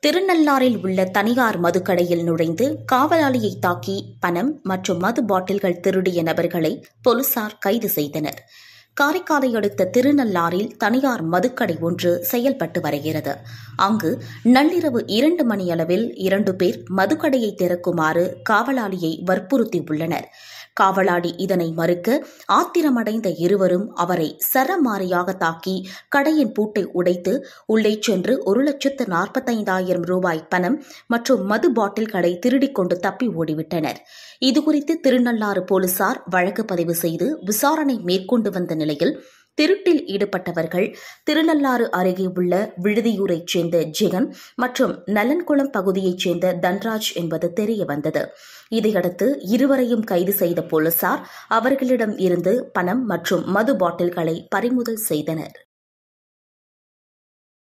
திருநள்ளாறில் உள்ள தனியார் மதுக்கடையில் நுழைந்து காவலாளியை தாக்கி பணம் மற்றும் மது பாட்டில்கள் திருடிய நபர்களை போலீசார் கைது செய்தனர் காரைக்காலை அடுத்த திருநள்ளாறில் தனியார் மதுக்கடை ஒன்று செயல்பட்டு வருகிறது அங்கு நள்ளிரவு இரண்டு மணியளவில் இரண்டு பேர் மதுக்கடையை திறக்குமாறு காவலாளியை வற்புறுத்தியுள்ளனர் காவலாளி இதனை மறுக்க ஆத்திரமடைந்த இருவரும் அவரை சரமாரியாக தாக்கி கடையின் பூட்டை உடைத்து உள்ளே சென்று ஒரு லட்சத்து நாற்பத்தைந்தாயிரம் ரூபாய் பணம் மற்றும் மது பாட்டில்களை திருடிக் கொண்டு தப்பி ஓடிவிட்டனர் இதுகுறித்து திருநள்ளாறு போலீசார் வழக்கு பதிவு செய்து விசாரணை மேற்கொண்டு வந்த நிலையில் திருட்டில் ஈடுபட்டவர்கள் திருநள்ளாறு அருகே உள்ள விடுதியூரைச் சேர்ந்த ஜெகன் மற்றும் நலன்குளம் பகுதியைச் சேர்ந்த தன்ராஜ் என்பது தெரிய வந்தது இதையடுத்து இருவரையும் கைது செய்த போலீசார் அவர்களிடம் இருந்து பணம் மற்றும் மது பாட்டில்களை பறிமுதல் செய்தனர்